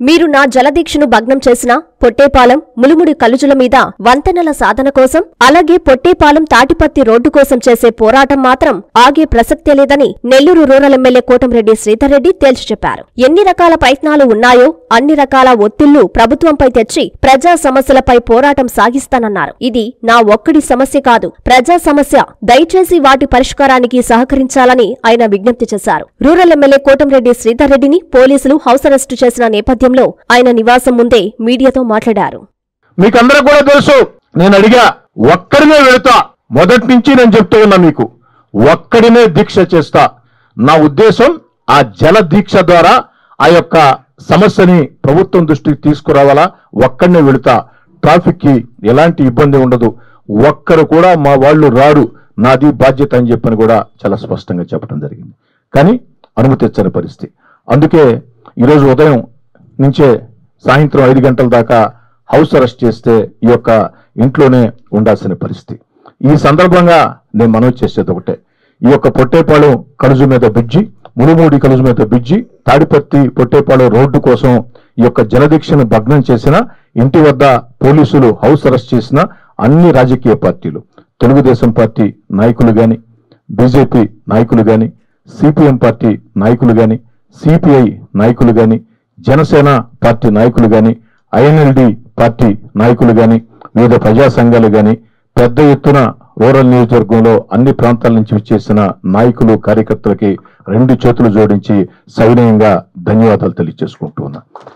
మీరు నా జలదీక్షను భగ్నం చేసిన పొట్టేపాలెం ములుముడి కలుజుల మీద వంతెనల సాధన కోసం అలాగే పొట్టేపాలెం తాటిపత్తి రోడ్డు కోసం చేసే పోరాటం మాత్రం ఆగే ప్రసక్తే లేదని నెల్లూరు రూరల్ ఎమ్మెల్యే కోటంరెడ్డి శ్రీధర్ రెడ్డి తేల్చి చెప్పారు ఎన్ని రకాల ప్రయత్నాలు ఉన్నాయో అన్ని రకాల ఒత్తిళ్లు ప్రభుత్వంపై తెచ్చి ప్రజా సమస్యలపై పోరాటం సాగిస్తానన్నారు ఇది నా ఒక్కడి సమస్య కాదు ప్రజా సమస్య దయచేసి వాటి పరిష్కారానికి సహకరించాలని ఆయన విజ్ఞప్తి చేశారు రూరల్ ఎమ్మెల్యే కోటంరెడ్డి శ్రీధర్ రెడ్డిని పోలీసులు హౌస్ అరెస్టు చేసిన నేపథ్యంలో ఆయన నివాసం ముందే మీడియాతో మాట్లాడారు మీకందరూ కూడా తెలుసు నేను అడిగా ఒక్కడినే వెళుతా మొదటి నుంచి నేను చెప్తూ ఉన్నా మీకు ఒక్కడినే దీక్ష చేస్తా నా ఉద్దేశం ఆ జల దీక్ష ద్వారా ఆ యొక్క సమస్యని ప్రభుత్వం దృష్టికి తీసుకురావాలా ఒక్కడినే వెళుతా ట్రాఫిక్ కి ఎలాంటి ఇబ్బంది ఉండదు ఒక్కరు కూడా మా వాళ్ళు రారు నాది బాధ్యత అని చెప్పని కూడా చాలా స్పష్టంగా చెప్పడం జరిగింది కానీ అనుమతించని పరిస్థితి అందుకే ఈరోజు ఉదయం నుంచే సాయంత్రం ఐదు గంటల దాకా హౌస్ అరెస్ట్ చేస్తే ఈ యొక్క ఇంట్లోనే ఉండాల్సిన పరిస్థితి ఈ సందర్భంగా నేను మనవి చేసేది ఒకటే ఈ యొక్క పొట్టేపాళెం కలుజు మీద బిడ్జి మునుమూడి కలుజు మీద బిడ్జి తాడిపత్తి పొట్టేపాళెం రోడ్డు కోసం ఈ యొక్క జలదీక్షను భగ్నం చేసిన ఇంటి వద్ద పోలీసులు హౌస్ అరెస్ట్ చేసిన అన్ని రాజకీయ పార్టీలు తెలుగుదేశం పార్టీ నాయకులు గాని బీజేపీ నాయకులు గాని సిపిఎం పార్టీ నాయకులు గాని సిపిఐ నాయకులు గాని జనసేన పార్టీ నాయకులు గాని ఐఎన్ఎల్డి పార్టీ నాయకులు గాని వివిధ ప్రజా సంఘాలు గాని పెద్ద ఎత్తున రూరల్ నియోజకవర్గంలో అన్ని ప్రాంతాల నుంచి విచ్చేసిన నాయకులు కార్యకర్తలకి రెండు చేతులు జోడించి సవినయంగా ధన్యవాదాలు తెలియజేసుకుంటూ ఉన్నా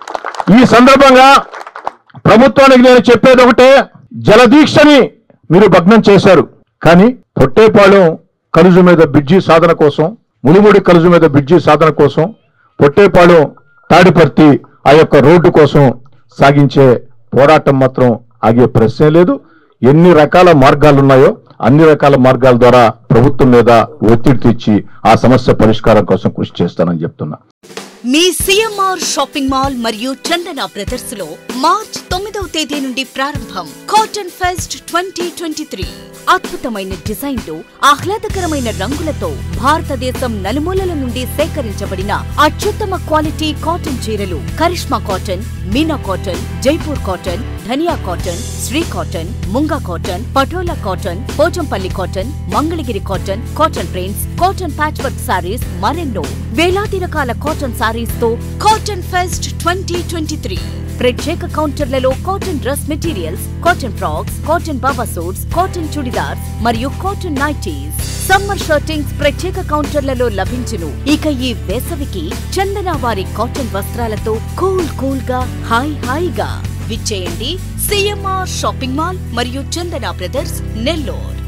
ఈ సందర్భంగా ప్రభుత్వానికి నేను చెప్పేది ఒకటే జలదీక్షని మీరు భగ్నం చేశారు కానీ పొట్టేపాళెం కలుజు మీద బ్రిడ్జి సాధన కోసం ములుముడి కలుజు మీద బ్రిడ్జి సాధన కోసం పొట్టేపాళెం తాడిపర్తి ఆ యొక్క రోడ్డు కోసం సాగించే పోరాటం మాత్రం ఆగే ప్రశ్నే లేదు ఎన్ని రకాల మార్గాలు ఉన్నాయో అన్ని రకాల మార్గాల ద్వారా ప్రభుత్వం మీద ఒత్తిడి తెచ్చి ఆ సమస్య పరిష్కారం కోసం కృషి చేస్తానని చెప్తున్నా మీ సిఎంఆర్ షాపింగ్ మాల్ మరియు చందన బ్రదర్స్ లో మార్చ్ తొమ్మిదవ తేదీ నుండి ప్రారంభం cotton fest twenty twenty three అద్భుతమైన డిజైన్లు ఆహ్లాదకరమైన రంగులతో భారతదేశం నలుమూలల నుండి సేకరించబడిన అత్యుత్తమ క్వాలిటీ కాటన్ చీరలు Karishma cotton Meena cotton Jaipur cotton Dhaniya cotton Shri cotton Munga cotton Patola cotton Pochampally cotton Mangalagiri cotton cotton prints cotton patch work saris మరెన్నో వేలాది రకాల కాటన్ సారీస్ తో cotton fest twenty twenty three ప్రత్యేక కౌంటర్లలో cotton dress materials cotton frocks cotton baba suits cotton churidars మరియు cotton nighties summer shirtings ప్రత్యేక కౌంటర్లలో లభించును ఇక ఈ వేసవికి చందన వారి కాటన్ వస్త్రాలతో కూల్ కూల్ గా హాయ్ హాయిగా విచ్చేయండి సిఎంఆర్ షాపింగ్ మాల్ మరియు చందన బ్రదర్స్ నెల్లూరు